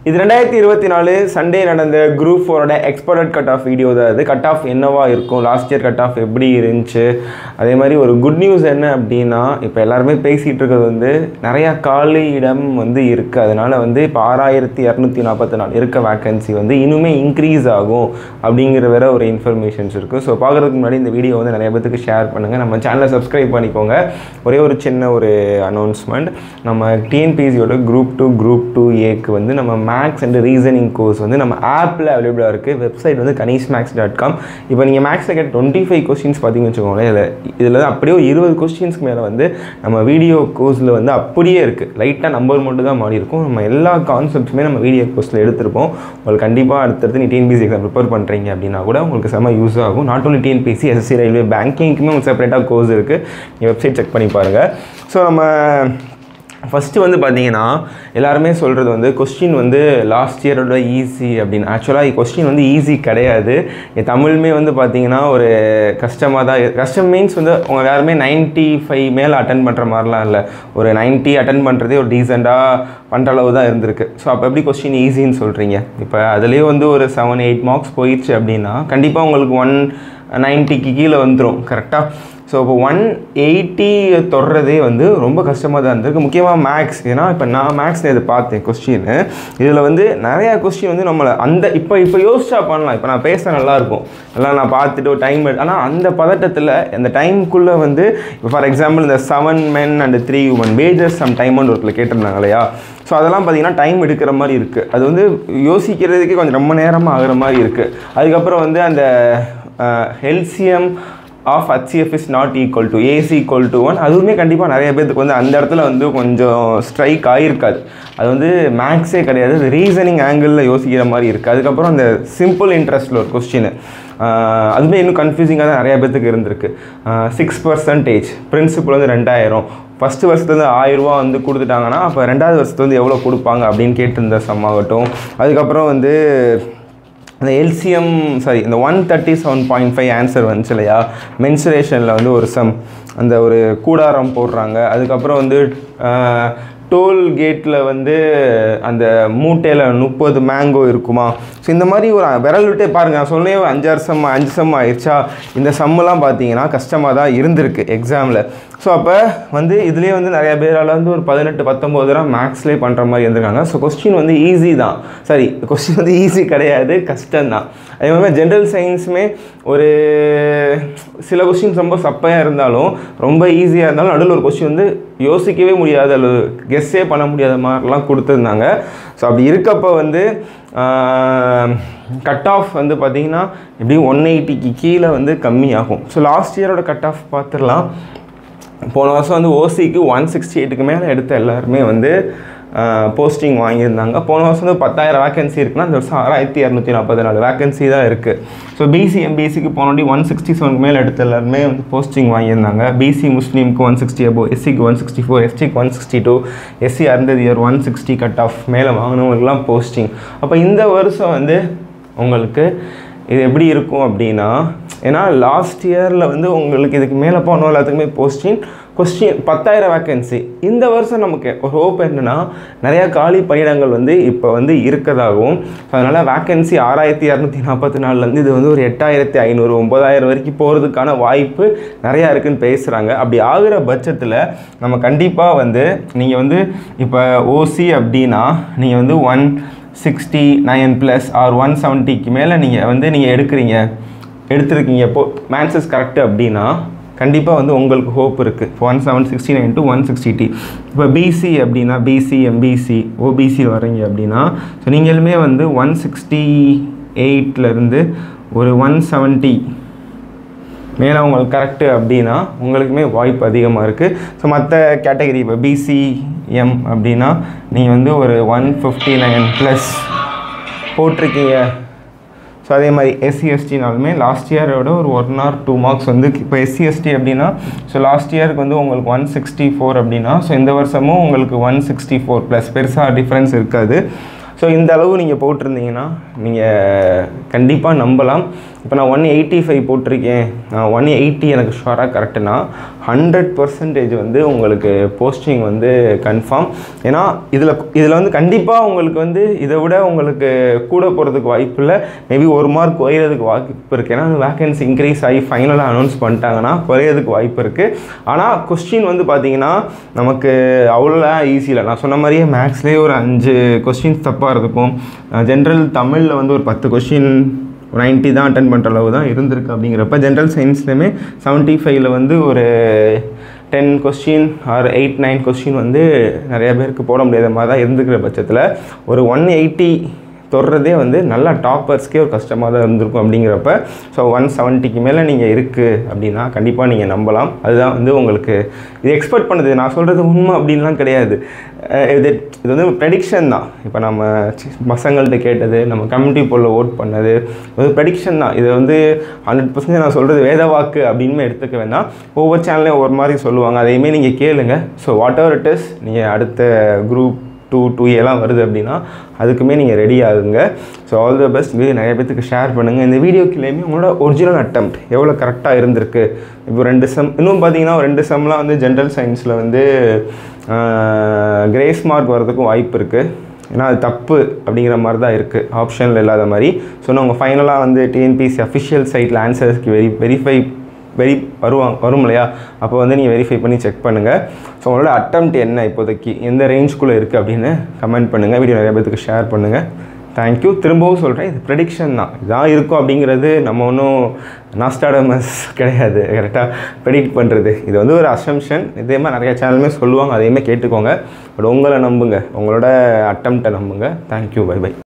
இது ரெண்டாயிரத்தி இருபத்தி நாலு சண்டே நடந்த குரூப் ஃபோரோட எக்ஸ்பர்ட் கட் ஆஃப் வீடியோ தான் அது கட் ஆஃப் என்னவா இருக்கும் லாஸ்ட் இயர் கட் ஆஃப் எப்படி இருந்துச்சு அதே மாதிரி ஒரு குட் நியூஸ் என்ன அப்படின்னா இப்போ எல்லாருமே பேசிகிட்டு இருக்கிறது வந்து நிறையா காலி இடம் வந்து இருக்குது அதனால் வந்து இப்போ ஆறாயிரத்தி இரநூத்தி நாற்பத்தி நாலு இருக்க வேக்கன்சி வந்து இன்னுமே இன்க்ரீஸ் ஆகும் அப்படிங்கிற வேற ஒரு இன்ஃபர்மேஷன்ஸ் இருக்குது ஸோ பார்க்குறதுக்கு முன்னாடி இந்த வீடியோ வந்து நிறைய பேத்துக்கு ஷேர் பண்ணுங்கள் நம்ம சேனலை சப்ஸ்கிரைப் பண்ணிக்கோங்க ஒரே ஒரு சின்ன ஒரு அனௌன்ஸ்மெண்ட் நம்ம டிஎன்பிஎஸ்சியோட குரூப் டூ குரூப் டூ ஏக்கு வந்து நம்ம மேக்ஸ் அண்ட் ரீசனிங் கோர்ஸ் வந்து நம்ம ஆப்பில் அவைலபிளாக இருக்குது வெப்சைட் வந்து கனீஷ் மேக்ஸ் டாட் காம் இப்போ நீங்கள் மேக்ஸில் கேட்ட டுவெண்ட்டி ஃபைவ் கொஸ்டின்ஸ் பார்த்தீங்கன்னு வச்சுக்கோங்களேன் இதில் இதில் அப்படியே ஒரு இருபது கொஸ்டின்ஸ்க்கு மேலே வந்து நம்ம வீடியோ கோர்ஸில் வந்து அப்படியே இருக்குது லைட்டாக நம்பர் மட்டும் தான் மாறி இருக்கும் நம்ம எல்லா கான்செப்ட்ஸுமே நம்ம வீடியோ கோர்ஸில் எடுத்திருப்போம் உங்களுக்கு கண்டிப்பாக அடுத்தடுத்து நீ டிஎன்பிசி எக்ஸாம் ப்ரிப்பேர் பண்ணுறீங்க அப்படின்னா கூட உங்களுக்கு செம்ம யூஸ் ஆகும் not only TNPC SSC railway பேங்கிங்க்குமே உங்களுக்கு செப்பரேட்டாக கோர்ஸ் இருக்குது நீங்கள் வெப்சைட் செக் பண்ணி பாருங்கள் ஸோ நம்ம ஃபஸ்ட்டு வந்து பார்த்தீங்கன்னா எல்லாருமே சொல்கிறது வந்து கொஸ்டின் வந்து லாஸ்ட் இயரோட ஈஸி அப்படின்னு ஆக்சுவலாக கொஸ்டின் வந்து ஈஸி கிடையாது என் தமிழுமே வந்து பார்த்தீங்கன்னா ஒரு கஷ்டமாக தான் இரு- கஷ்டம் மீன்ஸ் வந்து உங்க யாருமே 95 ஃபைவ் மேலே அட்டன் பண்ணுற மாதிரிலாம் இல்லை ஒரு 90 அட்டன் பண்ணுறதே ஒரு டீசெண்டாக பண்ணுற அளவு தான் இருந்திருக்கு ஸோ அப்போ எப்படி கொஸ்டின் ஈஸின்னு சொல்கிறீங்க இப்போ அதுலேயே வந்து ஒரு செவன் எயிட் மார்க்ஸ் போயிடுச்சு அப்படின்னா கண்டிப்பாக உங்களுக்கு ஒன் நைன்ட்டிக்கு கீழே வந்துடும் கரெக்டாக ஸோ இப்போ ஒன் எயிட்டி தொடுறதே வந்து ரொம்ப கஷ்டமாக தான் இருந்திருக்கு முக்கியமாக மேக்ஸ் ஏன்னா இப்போ நான் மேக்ஸ் இதை பார்த்தேன் கொஸ்டின் இதில் வந்து நிறையா கொஸ்டின் வந்து நம்மளை அந்த இப்போ இப்போ யோசிச்சா பண்ணலாம் இப்போ நான் பேச நல்லாயிருக்கும் எல்லாம் நான் பார்த்துட்டு ஒரு டைம் ஆனால் அந்த பதட்டத்தில் அந்த டைமுக்குள்ளே வந்து இப்போ ஃபார் எக்ஸாம்பிள் இந்த seven men and three women measures some டைம்னு ஒருத்தில் கேட்டிருந்தாங்க இல்லையா ஸோ அதெல்லாம் பார்த்தீங்கன்னா டைம் எடுக்கிற மாதிரி இருக்குது அது வந்து யோசிக்கிறதுக்கே கொஞ்சம் ரொம்ப நேரமாக ஆகுற மாதிரி இருக்குது அதுக்கப்புறம் வந்து அந்த ஹெல்சியம் of HCF is not equal to AC equal to one அதுவுமே கண்டிப்பாக நிறைய பேருக்கு வந்து அந்த இடத்துல வந்து கொஞ்சம் ஸ்ட்ரைக் ஆகிருக்காது அது வந்து மேக்ஸே கிடையாது அது ரீசனிங் ஆங்கிளில் யோசிக்கிற மாதிரி இருக்குது அதுக்கப்புறம் அந்த சிம்பிள் இன்ட்ரெஸ்ட்டில் ஒரு கொஸ்டின் அதுவுமே இன்னும் கன்ஃபியூசிங்காக தான் நிறைய பேத்துக்கு இருந்திருக்கு சிக்ஸ் பர்சன்டேஜ் பிரின்சிபல் வந்து ரெண்டாயிரம் ஃபஸ்ட்டு வருஷத்துலேருந்து ஆயிரரூவா வந்து கொடுத்துட்டாங்கன்னா அப்போ ரெண்டாவது வருஷத்துல வந்து எவ்வளோ கொடுப்பாங்க அப்படின்னு கேட்டிருந்த சம் ஆகட்டும் அதுக்கப்புறம் வந்து அந்த எல்சிஎம் சாரி இந்த one thirty seven point five answer வந்துச்சு இல்லையா மென்சுரேஷனில் வந்து ஒரு சம் அந்த ஒரு கூடாரம் போடுறாங்க அதுக்கப்புறம் வந்து டோல் கேட்டில் வந்து அந்த மூட்டையில் முப்பது மேங்கோ இருக்குமா ஸோ இந்த மாதிரி ஒரு விரல் விட்டே பாருங்கள் நான் சொன்னே ஒரு அஞ்சாறு சம் அஞ்சு சம் ஆயிடுச்சா இந்த சம்மெல்லாம் பார்த்தீங்கன்னா கஷ்டமாக தான் இருந்திருக்கு எக்ஸாமில் ஸோ அப்போ வந்து இதுலேயே வந்து நிறைய பேரால் வந்து ஒரு பதினெட்டு பத்தொம்போது ரூபா மேக்ஸ்லேயே பண்ணுற மாதிரி இருந்திருக்காங்க ஸோ கொஸ்டின் வந்து ஈஸி தான் சரி கொஸ்டின் வந்து ஈஸி கிடையாது கஷ்டம் தான் அதே மாதிரி ஜென்ரல் சயின்ஸுமே ஒரு சில கொஸ்டின்ஸ் ரொம்ப சப்பையாக இருந்தாலும் ரொம்ப ஈஸியாக இருந்தாலும் நடுவில் ஒரு கொஸ்டின் வந்து யோசிக்கவே முடியாத அல்லது கெஸ்ஸே பண்ண முடியாத மாதிரிலாம் கொடுத்துருந்தாங்க ஸோ அப்படி இருக்கப்போ வந்து கட் ஆஃப் வந்து பார்த்திங்கன்னா எப்படியும் ஒன் எயிட்டிக்கு கீழே வந்து கம்மியாகும் ஸோ லாஸ்ட் இயரோட கட் ஆஃப் பார்த்துடலாம் போன வருஷம் வந்து ஓசிக்கு ஒன் சிக்ஸ்டி எயிட்டுக்கு மேலே எடுத்த எல்லாருமே வந்து போஸ்டிங் வாங்கியிருந்தாங்க போன வருஷம் வந்து பத்தாயிரம் வேகன்சி இருக்குன்னா இந்த வருஷம் ஆறாயிரத்தி இரநூத்தி நாற்பத்தி நாலு வேகன்சி தான் இருக்குது ஸோ பிசி எம்பிசிக்கு போனோடி ஒன் சிக்ஸ்டி செவனுக்கு மேலே எடுத்த எல்லாருமே வந்து போஸ்டிங் வாங்கியிருந்தாங்க பிசி முஸ்லீமுக்கு ஒன் சிக்ஸ்டி அபோ எஸ்சிக்கு ஒன் சிக்ஸ்டி ஃபோர் எஸ்டிக்கு one sixty two SC Arunthathiyar one sixty cut off மேலே வாங்கினவங்களுக்குலாம் போஸ்டிங் அப்போ இந்த வருஷம் வந்து உங்களுக்கு இது எப்படி இருக்கும் அப்படின்னா ஏன்னா லாஸ்ட் இயரில் வந்து உங்களுக்கு இதுக்கு மேலே போனோம் எல்லாத்துக்குமே போஸ்டிங் கொஸ்டின் பத்தாயிரம் வேக்கன்சி இந்த வருஷம் நமக்கு ஒரு ஹோப் என்னென்னா நிறையா காலி பணியிடங்கள் வந்து இப்போ வந்து இருக்கதாகவும் அதனால் வேக்கன்சி ஆறாயிரத்தி இரநூத்தி நாற்பத்தி நாலுலேருந்து இது வந்து ஒரு எட்டாயிரத்தி ஐநூறு ஒம்பதாயிரம் வரைக்கும் போகிறதுக்கான வாய்ப்பு நிறையா இருக்குன்னு பேசுகிறாங்க அப்படி ஆகுற பட்சத்தில் நம்ம கண்டிப்பாக வந்து நீங்கள் வந்து இப்போ ஓசி அப்படின்னா நீங்கள் வந்து one sixty nine plus or one செவன்ட்டிக்கு மேலே நீங்கள் வந்து நீங்கள் எடுக்கிறீங்க எடுத்திருக்கீங்க இப்போ மேன்சஸ் கரெக்டு அப்படின்னா கண்டிப்பாக வந்து உங்களுக்கு ஹோப் இருக்குது one seven sixty nine to one sixty டி இப்போ பிசி அப்படின்னா பிசி எம்பிசி ஓபிசி வரீங்க அப்படின்னா ஸோ நீங்களுமே வந்து ஒன் சிக்ஸ்டி எயிட்லேருந்து ஒரு ஒன் செவன்ட்டி மேலே உங்களுக்கு கரெக்டு அப்படின்னா உங்களுக்குமே வாய்ப்பு அதிகமாக இருக்குது ஸோ மற்ற கேட்டகரி இப்போ பிசிஎம் அப்படின்னா நீங்கள் வந்து ஒரு ஒன் ஃபிஃப்டி நைன் ப்ளஸ் போட்டிருக்கீங்க ஸோ அதே மாதிரி எஸ்சி எஸ்டினாலுமே லாஸ்ட் இயரோட ஒரு ஒன் ஆர் டூ மார்க்ஸ் வந்து இப்போ எஸ்சி எஸ்டி அப்படின்னா ஸோ லாஸ்ட் இயருக்கு வந்து உங்களுக்கு ஒன் சிக்ஸ்டி ஃபோர் அப்படின்னா ஸோ இந்த வருஷமும் உங்களுக்கு ஒன் சிக்ஸ்டி ஃபோர் ப்ளஸ் பெருசாக டிஃப்ரென்ஸ் இருக்காது ஸோ இந்த அளவு நீங்கள் போட்டிருந்தீங்கன்னா நீங்கள் கண்டிப்பாக நம்பலாம் இப்போ நான் ஒன் எயிட்டி ஃபைவ் போட்டிருக்கேன் நான் ஒன் எயிட்டி எனக்கு ஷுவராக கரெக்டுனா ஹண்ட்ரட் பர்சன்டேஜ் வந்து உங்களுக்கு போஸ்டிங் வந்து கன்ஃபார்ம் ஏன்னா இதில் இதில் வந்து கண்டிப்பாக உங்களுக்கு வந்து இதை விட உங்களுக்கு கூட போகிறதுக்கு வாய்ப்பு இல்லை மேபி ஒரு மார்க் குறையிறதுக்கு வாய்ப்பு இருக்குது ஏன்னா வேகன்சி இன்க்ரீஸ் ஆகி ஃபைனலாக அனௌன்ஸ் பண்ணிட்டாங்கன்னா குறையிறதுக்கு வாய்ப்பு இருக்குது ஆனால் கொஸ்டின் வந்து பார்த்தீங்கன்னா நமக்கு அவ்வளோ ஈஸி இல்லை நான் சொன்ன மாதிரியே மேக்ஸ்லேயே ஒரு அஞ்சு கொஸ்டின்ஸ் தப்பாக இருக்கும் ஜென்ரல் தமிழில் வந்து ஒரு பத்து கொஸ்டின் நைன்ட்டி தான் அட்டன் பண்ணுற அளவு தான் இருந்திருக்கு அப்படிங்கிறப்ப ஜென்ரல் சயின்ஸ்லையுமே செவன்ட்டி ஃபைவ்ல வந்து ஒரு ten question or eight nine question வந்து நிறைய பேருக்கு போட முடியாத மாதிரி தான் இருந்துக்கிற பட்சத்தில் ஒரு ஒன் எயிட்டி தொடுறதே வந்து நல்லா டாப்பர்ஸ்க்கே ஒரு கஷ்டமாக தான் இருந்திருக்கும் அப்படிங்கிறப்ப ஸோ ஒன் செவன்ட்டிக்கு மேலே நீங்கள் இருக்குது அப்படின்னா கண்டிப்பாக நீங்கள் நம்பலாம் அதுதான் வந்து உங்களுக்கு இது எக்ஸ்பெக்ட் பண்ணுது நான் சொல்கிறது உண்மை அப்படின்லாம் கிடையாது அஹ் இது இது வந்து ப்ரெடிக்ஷன் தான் இப்போ நம்ம சி- பசங்கள்ட்ட கேட்டது நம்ம கம்யூனிட்டி போலில் ஓட் பண்ணது இது ப்ரெடிக்ஷன் தான் இது வந்து ஹண்ட்ரட் பர்சன்ட் நான் சொல்கிறது வேத வாக்கு அப்படின்னு எடுத்துக்க வேண்டாம் ஒவ்வொரு சேனல்லையும் ஒவ்வொரு மாதிரி சொல்லுவாங்க அதையுமே நீங்கள் கேளுங்க so whatever it is நீங்கள் அடுத்த குரூப் டூ டூ எல்லாம் வருது அப்படின்னா அதுக்குமே நீங்கள் ரெடி ஆகுங்க so all the best video நிறைய பேத்துக்கு ஷேர் பண்ணுங்கள் இந்த வீடியோக்குள்ளேயுமே உங்களோட ஒரிஜினல் அட்டம்ப்ட் எவ்வளோ கரெக்டாக இருந்திருக்கு இப்போ ரெண்டு செம் இன்னும் பார்த்தீங்கன்னா ஒரு ரெண்டு செம்லாம் வந்து ஜென்ரல் சயின்ஸில் வந்து கிரேஸ் மார்க் வரதுக்கும் வாய்ப்பு இருக்குது ஏன்னா அது தப்பு அப்படிங்கிற மாதிரி தான் இருக்குது ஆப்ஷனில் இல்லாத மாதிரி ஸோ உங்கள் ஃபைனலாக வந்து டிஎன்பிசி அஃபிஷியல் சைட்டில் ஆன்சர்ஸ்க்கு வெரி வெரிஃபை வெரி வருவாங்க வரும் இல்லையா அப்போ வந்து நீங்கள் வெரிஃபை பண்ணி செக் பண்ணுங்கள் ஸோ உங்களோட அட்டம்ப்ட் என்ன இப்போதைக்கு எந்த ரேஞ்சுக்குள்ளே இருக்குது அப்படின்னு கமெண்ட் பண்ணுங்கள் வீடியோ நிறைய பேத்துக்கு ஷேர் பண்ணுங்கள் தேங்க்யூ திரும்பவும் சொல்கிறேன் இது ப்ரெடிக்ஷன் தான் இதான் இருக்கும் அப்படிங்கிறது நம்ம ஒன்றும் நாஸ்டாடமஸ் கிடையாது கரெக்டாக ப்ரெடிக்ட் பண்ணுறது இது வந்து ஒரு அசம்ஷன் இதே மாதிரி நிறைய சேனலுமே சொல்லுவாங்க அதையுமே கேட்டுக்கோங்க பட் உங்களை நம்புங்க உங்களோட அட்டம்ப்டை நம்புங்க தேங்க்யூ பை பை